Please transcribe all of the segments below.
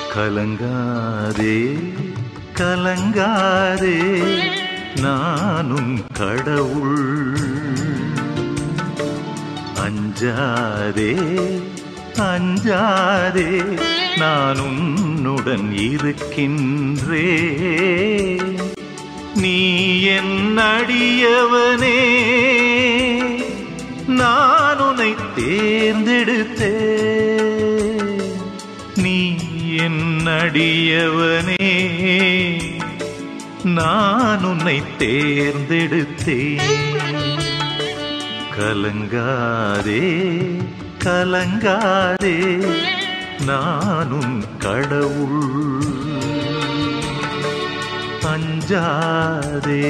கலங்காதே கலங்காதே நானும் கடவுள் அஞ்சாதே அஞ்சாதே நான் உன்னுடன் இருக்கின்றே நீ என் அடியவனே நான் உன்னை தேர்ந்தெடுத்தே நீ என் அடியவனே நான் உன்னை தேர்ந்தெடுத்தேன் கலங்காதே கலங்காதே நானும் கடவுள் அஞ்சாதே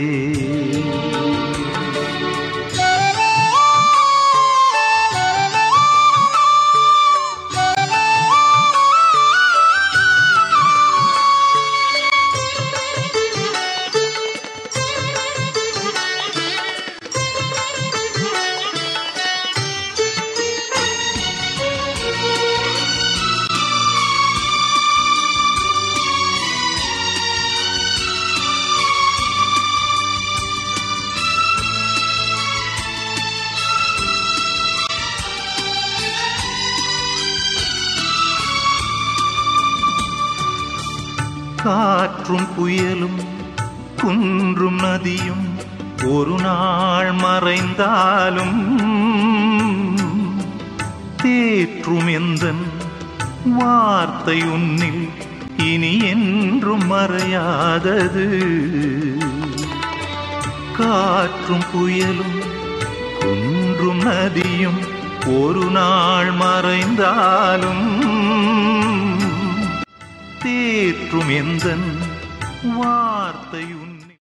காற்றும் புயலும் குன்றும் நதியும் ஒரு நாள் மறைந்தாலும் தேற்றும் எந்தன் வார்த்தை உன்னில் இனி என்றும் மறையாதது காற்றும் புயலும் குன்றும் நதியும் ஒரு நாள் மறைந்தாலும் தேற்றும் எந்தன் வார்த்தை உன்